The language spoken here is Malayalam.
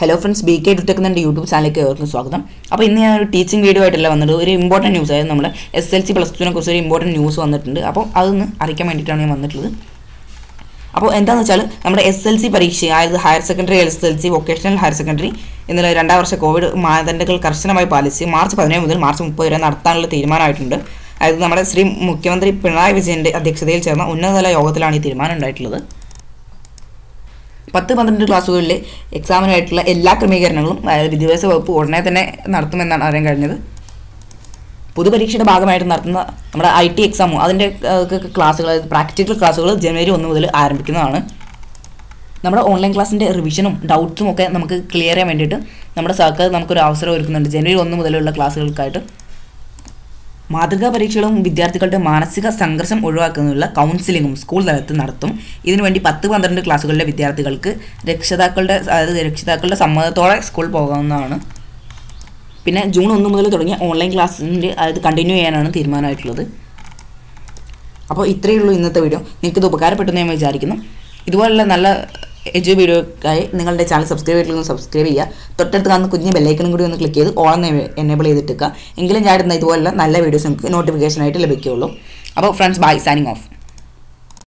ഹലോ ഫ്രണ്ട്സ് ബി കെ ടുടെക് എൻ്റെ യൂട്യൂബ് ചാനലിലേക്ക് ഏവർക്കും സ്വാഗതം അപ്പോൾ ഇന്ന് ഞാൻ ഒരു ടീച്ചിങ് വീഡിയോ ആയിട്ടല്ല വന്നത് ഒരു ഇമ്പോർട്ടൻറ്റ് ന്യൂസ് ആയിരുന്നു നമ്മുടെ എസ് എൽ സി പ്ലസ് ടുവിനെ കുറിച്ച് ഒരു ഇമ്പോർട്ടൻറ്റ് ന്യൂസ് വന്നിട്ടുണ്ട് അപ്പോൾ അതൊന്ന് അറിയിക്കാൻ വേണ്ടിയിട്ടാണ് ഞാൻ വന്നിട്ടുള്ളത് അപ്പോൾ എന്താണെന്ന് വെച്ചാൽ നമ്മുടെ എസ് എൽ സി പരീക്ഷ അതായത് higher secondary S L C vocational higher secondary എന്നുള്ള രണ്ടാം വർഷ കോവിഡ് മാനദണ്ഡങ്ങൾ കർശനമായി പാലിച്ച് മാർച്ച് പതിനേഴ് മുതൽ മാർച്ച് മുപ്പത് വരെ നടത്താനുള്ള തീരുമാനമായിട്ടുണ്ട് അതായത് നമ്മുടെ ശ്രീ മുഖ്യമന്ത്രി പിണറായി വിജയൻ്റെ അധ്യക്ഷതയിൽ ചേർന്ന ഉന്നതതല യോഗത്തിലാണ് ഈ തീരുമാനം ഉണ്ടായിട്ടുള്ളത് പത്ത് പന്ത്രണ്ട് ക്ലാസ്സുകളിലെ എക്സാമിനായിട്ടുള്ള എല്ലാ ക്രമീകരണങ്ങളും അതായത് വിദ്യാഭ്യാസ വകുപ്പ് ഉടനെ തന്നെ നടത്തുമെന്നാണ് അറിയാൻ കഴിഞ്ഞത് പൊതുപരീക്ഷയുടെ ഭാഗമായിട്ട് നടത്തുന്ന നമ്മുടെ ഐ ടി എക്സാമോ അതിൻ്റെ ക്ലാസ്സുകൾ അതായത് പ്രാക്ടിക്കൽ ക്ലാസ്സുകൾ ജനുവരി ഒന്ന് മുതൽ ആരംഭിക്കുന്നതാണ് നമ്മുടെ ഓൺലൈൻ ക്ലാസ്സിൻ്റെ റിവിഷനും ഡൗട്ട്സും ഒക്കെ നമുക്ക് ക്ലിയർ ചെയ്യാൻ വേണ്ടിയിട്ട് നമ്മുടെ സർക്കാർ നമുക്കൊരു അവസരം ഒരുക്കുന്നുണ്ട് ജനുവരി ഒന്ന് മുതലുള്ള ക്ലാസ്സുകൾക്കായിട്ട് മാതൃകാ പരീക്ഷകളും വിദ്യാർത്ഥികളുടെ മാനസിക സംഘർഷം ഒഴിവാക്കുന്നതിനുള്ള കൗൺസിലിങ്ങും സ്കൂൾ തലത്തിൽ നടത്തും ഇതിനുവേണ്ടി പത്ത് പന്ത്രണ്ട് ക്ലാസ്സുകളിലെ വിദ്യാർത്ഥികൾക്ക് രക്ഷിതാക്കളുടെ അതായത് രക്ഷിതാക്കളുടെ സമ്മതത്തോടെ സ്കൂൾ പോകാവുന്നതാണ് പിന്നെ ജൂൺ ഒന്ന് മുതൽ തുടങ്ങിയ ഓൺലൈൻ ക്ലാസ്സിൻ്റെ അതായത് കണ്ടിന്യൂ ചെയ്യാനാണ് തീരുമാനമായിട്ടുള്ളത് അപ്പോൾ ഇത്രയേ ഉള്ളൂ ഇന്നത്തെ വീഡിയോ നിങ്ങൾക്ക് ഇത് ഉപകാരപ്പെട്ടെന്ന് ഞാൻ വിചാരിക്കുന്നു ഇതുപോലുള്ള നല്ല എജു വീഡിയോക്കായി നിങ്ങളുടെ ചാനൽ സബ്സ്ക്രൈബ് ചെയ്തിട്ടുണ്ടെങ്കിൽ സബ്സ്ക്രൈബ് ചെയ്യുക തൊട്ടടുത്ത് കാണുന്ന കുഞ്ഞ് ബെല്ലൈക്കനും കൂടി ഒന്ന് ക്ലിക്ക് ചെയ്ത് ഓൺ എനേബിൾ ചെയ്തിട്ടേക്കുക എങ്കിലും ഞാൻ ഇടുന്ന ഇതുപോലുള്ള നല്ല വീഡിയോസ് നിങ്ങൾക്ക് നോട്ടിഫിക്കേഷനായിട്ട് ലഭിക്കുകയുള്ളൂ അപ്പോൾ ഫ്രണ്ട്സ് ബൈ സൈനിങ് ഓഫ്